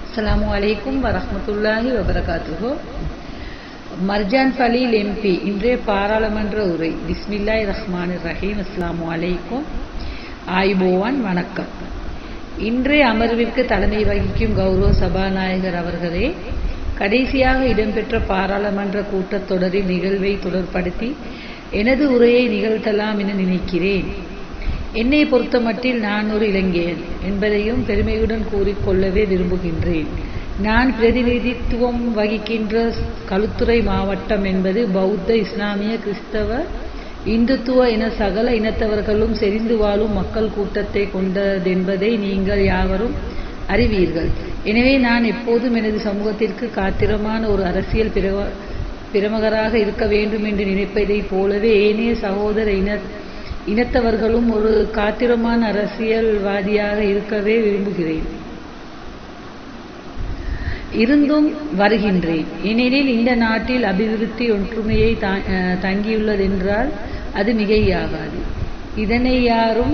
அஸ்ஸலாமு அலைக்கும் வரஹ்மத்துல்லாஹி வபரகாத்துஹு மர்ஜான் ஃபலீல் எம்பி இன்றைய பாராளுமன்ற உரை பிஸ்மில்லாஹி ரஹ்மான் ரஹீம் அஸ்ஸலாமு அலைக்கும் ஆய்போவான் வணக்கம் இன்றைய அமர்விற்கு தலைமை வகிக்கும் கௌரவ சபாநாயகர் அவர்களே கடைசியாக இடம்பெற்ற பாராளுமன்ற கூட்டத்தொடரில் நிகழ்வை தொடர்படுத்தி எனது உரையை நிகழ்த்தலாம் என நினைக்கிறேன் என்னை பொறுத்தமட்டில் நான் ஒரு இலங்கையன் என்பதையும் பெருமையுடன் கூறிக்கொள்ளவே விரும்புகின்றேன் நான் பிரதிநிதித்துவம் வகிக்கின்ற களுத்துறை மாவட்டம் என்பது பௌத்த இஸ்லாமிய கிறிஸ்தவ இந்துத்துவ என சகல இனத்தவர்களும் செறிந்து வாழும் மக்கள் கூட்டத்தை கொண்டதென்பதை நீங்கள் யாவரும் அறிவீர்கள் எனவே நான் எப்போதும் எனது சமூகத்திற்கு காத்திரமான ஒரு அரசியல் பிரவ பிரமகராக இருக்க வேண்டும் என்று நினைப்பதைப் போலவே ஏனைய சகோதர இன இனத்தவர்களும் ஒரு காத்திரமான அரசியல்வாதியாக இருக்கவே விரும்புகிறேன் இருந்தும் வருகின்றேன் ஏனெனில் இந்த நாட்டில் அபிவிருத்தி ஒற்றுமையை தங்கியுள்ளதென்றால் அது மிகையாகாது இதனை யாரும்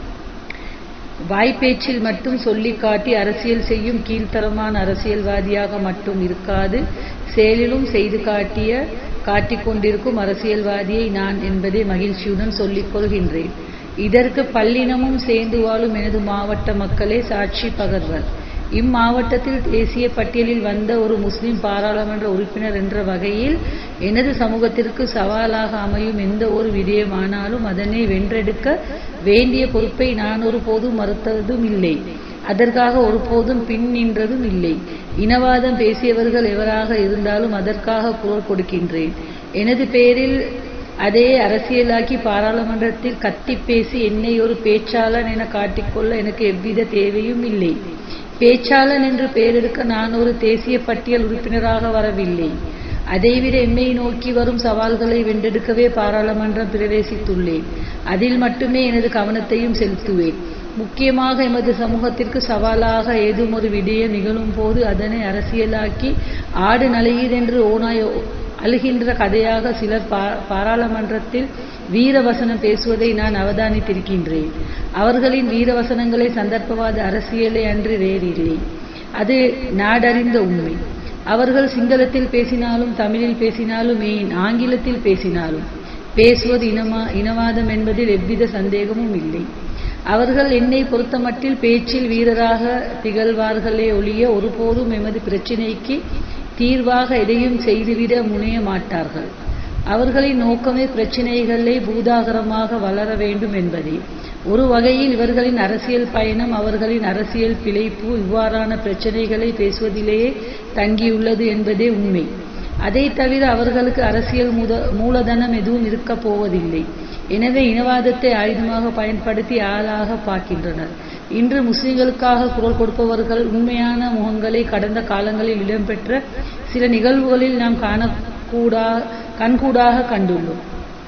வாய்ப்பேச்சில் மட்டும் சொல்லி காட்டி அரசியல் செய்யும் கீழ்த்தரமான அரசியல்வாதியாக மட்டும் இருக்காது செயலிலும் செய்து காட்டிய காட்டிக் கொண்டிருக்கும் அரசியல்வாதியை நான் என்பதை மகிழ்ச்சியுடன் சொல்லிக் கொள்கின்றேன் இதற்கு பல்லினமும் சேர்ந்து வாழும் எனது மாவட்ட மக்களே சாட்சி பகர்வர் இம்மாவட்டத்தில் தேசிய பட்டியலில் வந்த ஒரு முஸ்லிம் பாராளுமன்ற உறுப்பினர் என்ற வகையில் எனது சமூகத்திற்கு சவாலாக அமையும் எந்த ஒரு விடயமானாலும் அதனை வென்றெடுக்க வேண்டிய பொறுப்பை நான் ஒருபோதும் மறுத்ததும் இல்லை அதற்காக ஒருபோதும் பின் நின்றதும் இல்லை இனவாதம் பேசியவர்கள் எவராக இருந்தாலும் அதற்காக குரல் கொடுக்கின்றேன் எனது பேரில் அதே அரசியலாக்கி பாராளுமன்றத்தில் கத்தி பேசி என்னை ஒரு பேச்சாளன் என காட்டிக்கொள்ள எனக்கு எவ்வித தேவையும் இல்லை பேச்சாளன் என்று பெயரெடுக்க நான் ஒரு தேசிய பட்டியல் உறுப்பினராக வரவில்லை அதைவிட எம்மை நோக்கி வரும் சவால்களை வென்றெடுக்கவே பாராளுமன்றம் பிரவேசித்துள்ளேன் அதில் மட்டுமே எனது கவனத்தையும் செலுத்துவேன் முக்கியமாக எமது சமூகத்திற்கு சவாலாக ஏதும் ஒரு விடயம் நிகழும் போது அதனை அரசியலாக்கி ஆடு நலையீதென்று ஓனாய் அழுகின்ற கதையாக சிலர் பாராளுமன்றத்தில் வீரவசனம் பேசுவதை நான் அவதானித்திருக்கின்றேன் அவர்களின் வீரவசனங்களை சந்தர்ப்பவாத அரசியலை அன்று வேறில்லை அது நாடறிந்த உண்மை அவர்கள் சிங்களத்தில் பேசினாலும் தமிழில் பேசினாலும் ஏன் ஆங்கிலத்தில் பேசினாலும் பேசுவது இனமா இனவாதம் என்பதில் எவ்வித சந்தேகமும் இல்லை அவர்கள் என்னை பொறுத்தமட்டில் பேச்சில் வீரராக திகழ்வார்களே ஒழிய ஒருபோதும் எமது பிரச்சினைக்கு தீர்வாக எதையும் செய்துவிட முனைய மாட்டார்கள் அவர்களின் நோக்கமே பிரச்சினைகளை பூதாகரமாக வளர வேண்டும் என்பதே ஒரு வகையில் இவர்களின் அரசியல் பயணம் அவர்களின் அரசியல் பிழைப்பு இவ்வாறான பிரச்சனைகளை பேசுவதிலேயே தங்கியுள்ளது என்பதே உண்மை அதை தவிர அவர்களுக்கு அரசியல் முத மூலதனம் எதுவும் இருக்கப் போவதில்லை எனவே இனவாதத்தை ஆயுதமாக பயன்படுத்தி ஆளாக பார்க்கின்றனர் இன்று முஸ்லிம்களுக்காக குரல் கொடுப்பவர்கள் உண்மையான முகங்களை கடந்த காலங்களில் இடம்பெற்ற சில நிகழ்வுகளில் நாம் காணக்கூடா கண்கூடாக கண்டுள்ளோம்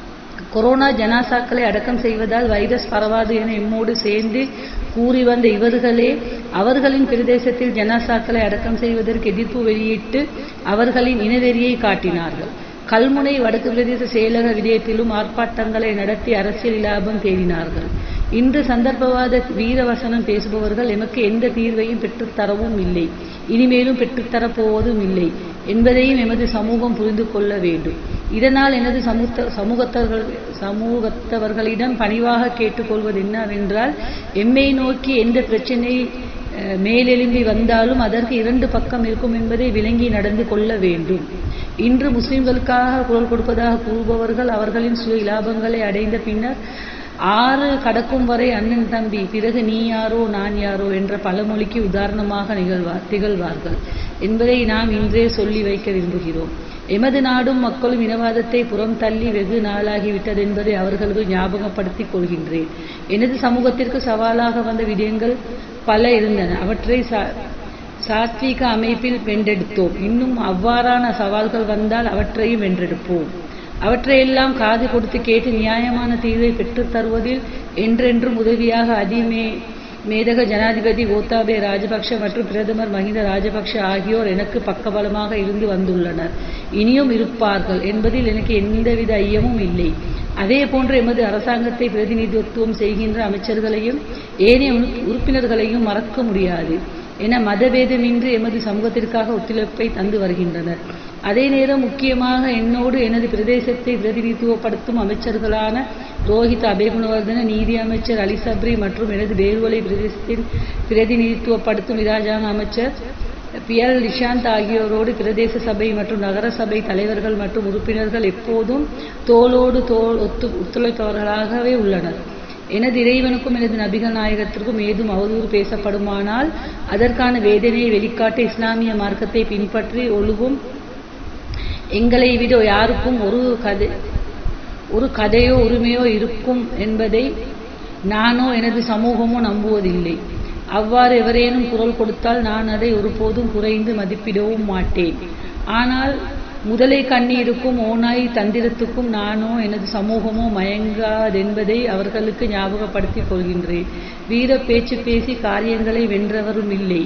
கொரோனா ஜனாசாக்களை அடக்கம் செய்வதால் வைரஸ் பரவாது என எம்மோடு சேர்ந்து கூறி வந்த இவர்களே அவர்களின் பிரதேசத்தில் ஜனாசாக்களை அடக்கம் செய்வதற்கு எதிர்ப்பு வெளியிட்டு அவர்களின் இனவெறியை காட்டினார்கள் கல்முனை வடக்கு பிரதேச செயலக விடயத்திலும் ஆர்ப்பாட்டங்களை நடத்தி அரசியல் லாபம் தேடினார்கள் இன்று சந்தர்ப்பவாத வீரவசனம் பேசுபவர்கள் எமக்கு எந்த தீர்வையும் பெற்றுத்தரவும் இல்லை இனிமேலும் பெற்றுத்தரப் போவதும் இல்லை என்பதையும் எமது சமூகம் புரிந்து கொள்ள வேண்டும் இதனால் எனது சமூக சமூகத்தவர்கள் சமூகத்தவர்களிடம் பணிவாக கேட்டுக்கொள்வது என்னவென்றால் எம்மை நோக்கி எந்த பிரச்சனை மேலெழும்பி வந்தாலும் அதற்கு இரண்டு பக்கம் இருக்கும் என்பதை விளங்கி நடந்து கொள்ள வேண்டும் இன்று முஸ்லிம்களுக்காக குரல் கொடுப்பதாக கூறுபவர்கள் அவர்களின் சுய இலாபங்களை அடைந்த பின்னர் ஆறு கடக்கும் வரை அண்ணன் தம்பி பிறகு நீ யாரோ நான் யாரோ என்ற பழமொழிக்கு உதாரணமாக நிகழ்வார் திகழ்வார்கள் என்பதை நாம் இன்றே சொல்லி வைக்க விரும்புகிறோம் எமது நாடும் மக்களும் இனவாதத்தை புறம் தள்ளி வெகு நாளாகிவிட்டது என்பதை அவர்களுக்கு ஞாபகப்படுத்திக் கொள்கின்றேன் எனது சமூகத்திற்கு சவாலாக வந்த விடயங்கள் பல இருந்தன அவற்றை சாத்வீக அமைப்பில் வென்றெடுத்தோம் இன்னும் அவ்வாறான சவால்கள் வந்தால் அவற்றையும் வென்றெடுப்போம் அவற்றையெல்லாம் காது கொடுத்து கேட்டு நியாயமான தீர்வை பெற்றுத் தருவதில் என்றென்றும் உதவியாக அதிமே மேதக ஜனாதிபதி கோத்தாபே ராஜபக்ஷ மற்றும் பிரதமர் மஹிந்த ராஜபக்ஷ ஆகியோர் எனக்கு பக்கபலமாக இருந்து வந்துள்ளனர் இனியும் இருப்பார்கள் என்பதில் எனக்கு எந்தவித ஐயமும் இல்லை அதே போன்று எமது அரசாங்கத்தை பிரதிநிதித்துவம் செய்கின்ற அமைச்சர்களையும் ஏனைய உறுப்பினர்களையும் மறக்க முடியாது என மதபேதமின்றி எமது சமூகத்திற்காக ஒத்துழைப்பை தந்து வருகின்றனர் அதே நேரம் முக்கியமாக என்னோடு எனது பிரதேசத்தை பிரதிநிதித்துவப்படுத்தும் அமைச்சர்களான ரோஹித் அபேகுணவர்தன நீதி அமைச்சர் அலி சப்ரி மற்றும் எனது பேர்வலை பிரதேசத்தின் பிரதிநிதித்துவப்படுத்தும் இராஜாங்க அமைச்சர் பி எல் நிஷாந்த் ஆகியோரோடு பிரதேச சபை மற்றும் நகர சபை தலைவர்கள் மற்றும் உறுப்பினர்கள் எப்போதும் தோளோடு தோள் ஒத்து ஒத்துழைப்பவர்களாகவே உள்ளனர் எனது இறைவனுக்கும் எனது நபிகள் நாயகத்திற்கும் ஏதும் அவதூறு பேசப்படுமானால் அதற்கான வேதனையை வெளிக்காட்ட இஸ்லாமிய மார்க்கத்தை பின்பற்றி ஒழுகும் எங்களை விட யாருக்கும் ஒரு கதை ஒரு கதையோ உரிமையோ இருக்கும் என்பதை நானோ எனது சமூகமோ நம்புவதில்லை அவ்வாறு எவரேனும் குரல் கொடுத்தால் நான் அதை ஒருபோதும் குறைந்து மதிப்பிடவும் மாட்டேன் ஆனால் முதலை கண்ணீருக்கும் ஓநாய் தந்திரத்துக்கும் நானோ எனது சமூகமோ மயங்காதென்பதை அவர்களுக்கு ஞாபகப்படுத்திக் கொள்கின்றேன் வீர பேச்சு பேசி காரியங்களை வென்றவரும் இல்லை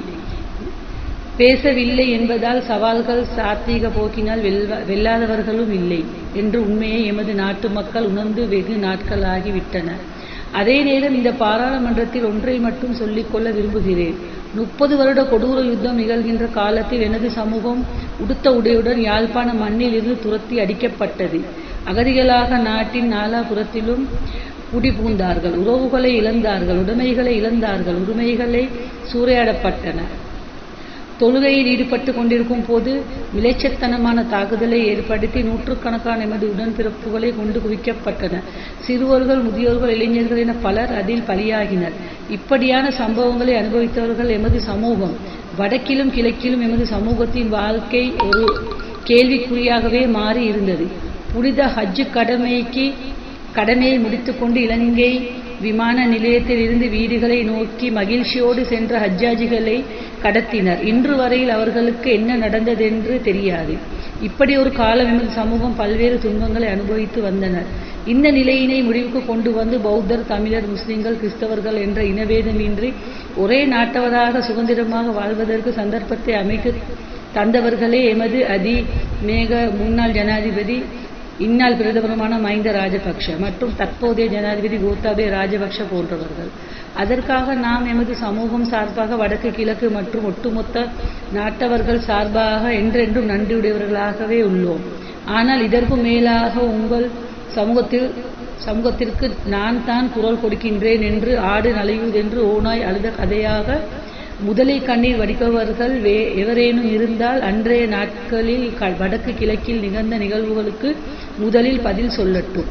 பேசவில்லை என்பதால் சவால்கள் சாத்வீக போக்கினால் வெல்வ வெல்லாதவர்களும் இல்லை என்று உண்மையை எமது நாட்டு மக்கள் உணர்ந்து வெகு நாட்களாகிவிட்டன அதே நேரம் இந்த பாராளுமன்றத்தில் ஒன்றை மட்டும் சொல்லிக்கொள்ள விரும்புகிறேன் முப்பது வருட கொடூர யுத்தம் நிகழ்கின்ற காலத்தில் எனது சமூகம் உடுத்த உடையுடன் யாழ்ப்பாண மண்ணில் இருந்து துரத்தி அடிக்கப்பட்டது அகதிகளாக நாட்டின் நாலாபுரத்திலும் குடிபூந்தார்கள் உறவுகளை இழந்தார்கள் உடைமைகளை இழந்தார்கள் உரிமைகளை சூறையாடப்பட்டன தொழுகையில் ஈடுபட்டு கொண்டிருக்கும் போது விளைச்சத்தனமான தாக்குதலை ஏற்படுத்தி நூற்றுக்கணக்கான எமது உடன்பிறப்புகளை கொண்டு குவிக்கப்பட்டன சிறுவர்கள் முதியோர்கள் இளைஞர்கள் என பலர் அதில் பலியாகினர் இப்படியான சம்பவங்களை அனுபவித்தவர்கள் எமது சமூகம் வடக்கிலும் கிழக்கிலும் எமது சமூகத்தின் வாழ்க்கை ஒரு கேள்விக்குறியாகவே மாறி இருந்தது புனித ஹஜ்ஜு கடமைக்கு கடமையை முடித்துக்கொண்டு இலங்கை விமான நிலையத்தில் இருந்து வீடுகளை நோக்கி மகிழ்ச்சியோடு சென்ற ஹஜ்ஜாஜிகளை கடத்தினர் இன்று வரையில் அவர்களுக்கு என்ன நடந்ததென்று தெரியாது இப்படி ஒரு காலம் எமது சமூகம் பல்வேறு துன்பங்களை அனுபவித்து வந்தனர் இந்த நிலையினை முடிவுக்கு கொண்டு வந்து பௌத்தர் தமிழர் முஸ்லிம்கள் கிறிஸ்தவர்கள் என்ற இனவேதமின்றி ஒரே நாட்டவராக சுதந்திரமாக வாழ்வதற்கு சந்தர்ப்பத்தை அமைத்து தந்தவர்களே எமது அதி மேக முன்னாள் ஜனாதிபதி இந்நாள் பிரதமருமான மஹிந்த ராஜபக்ஷ மற்றும் தற்போதைய ஜனாதிபதி கோத்தாபே ராஜபக்ஷ போன்றவர்கள் அதற்காக நாம் எமது சமூகம் சார்பாக வடக்கு கிழக்கு மற்றும் ஒட்டுமொத்த நாட்டவர்கள் சார்பாக என்றென்றும் நன்றியுடையவர்களாகவே உள்ளோம் ஆனால் இதற்கும் மேலாக உங்கள் சமூகத்தில் சமூகத்திற்கு நான் தான் குரல் கொடுக்கின்றேன் என்று ஆடு நலையுதென்று ஓநாய் அழுத கதையாக முதலை கண்ணீர் வடிப்பவர்கள் வே எவரேனும் இருந்தால் அன்றைய நாட்களில் க- வடக்கு கிழக்கில் நிகழ்ந்த நிகழ்வுகளுக்கு முதலில் பதில் சொல்லட்டும்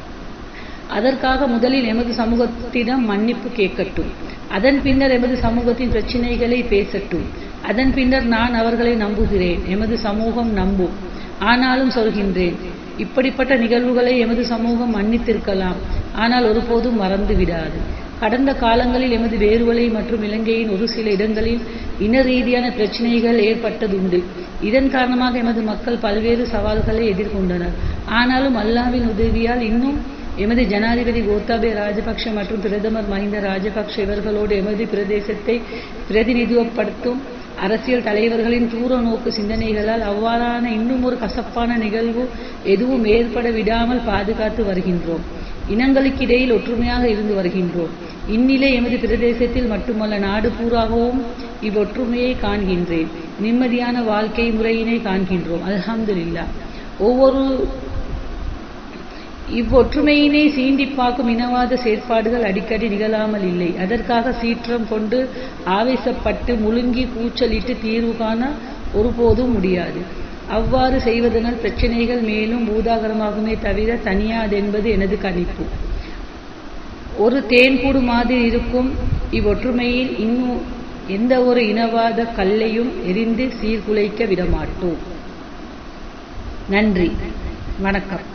அதற்காக முதலில் எமது சமூகத்திடம் மன்னிப்பு கேட்கட்டும் அதன் பின்னர் எமது சமூகத்தின் பிரச்சினைகளை பேசட்டும் அதன் பின்னர் நான் அவர்களை நம்புகிறேன் எமது சமூகம் நம்பும் ஆனாலும் சொல்கின்றேன் இப்படிப்பட்ட நிகழ்வுகளை எமது சமூகம் மன்னித்திருக்கலாம் ஆனால் ஒருபோதும் மறந்து விடாது கடந்த காலங்களில் எமது வேறுவலை மற்றும் இலங்கையின் ஒரு சில இடங்களில் இன ரீதியான பிரச்சனைகள் ஏற்பட்டதுண்டு இதன் காரணமாக எமது மக்கள் பல்வேறு சவால்களை எதிர்கொண்டனர் ஆனாலும் அல்லாவின் உதவியால் இன்னும் எமது ஜனாதிபதி கோத்தாபய ராஜபக்ஷ மற்றும் பிரதமர் மஹிந்த ராஜபக்ஷ இவர்களோடு எமது பிரதேசத்தை பிரதிநிதித்துவப்படுத்தும் அரசியல் தலைவர்களின் தூர நோக்கு சிந்தனைகளால் அவ்வாறான இன்னும் ஒரு கசப்பான நிகழ்வு எதுவும் ஏற்பட விடாமல் பாதுகாத்து வருகின்றோம் இனங்களுக்கிடையில் ஒற்றுமையாக இருந்து வருகின்றோம் இந்நிலை எமது பிரதேசத்தில் மட்டுமல்ல நாடு பூராகவும் இவ்வொற்றுமையை காண்கின்றேன் நிம்மதியான வாழ்க்கை முறையினை காண்கின்றோம் அல்ஹம்துலில்லாஹ் ஒவ்வொரு இவ்வொற்றுமையினை சீண்டிப் பார்க்கும் இனவாத செயற்பாடுகள் அடிக்கடி நிகழாமல் இல்லை அதற்காக சீற்றம் கொண்டு ஆவேசப்பட்டு முழுங்கி கூச்சலிட்டு தீர்வு காண ஒருபோதும் முடியாது அவ்வாறு செய்வதனால் பிரச்சனைகள் மேலும் பூதாகரமாகுமே தவிர தனியாதென்பது எனது கணிப்பு ஒரு தேன்கூடு மாதிரி இருக்கும் இவ்வொற்றுமையில் இன்னும் எந்த ஒரு இனவாத கல்லையும் எரிந்து சீர்குலைக்க விடமாட்டோம் நன்றி வணக்கம்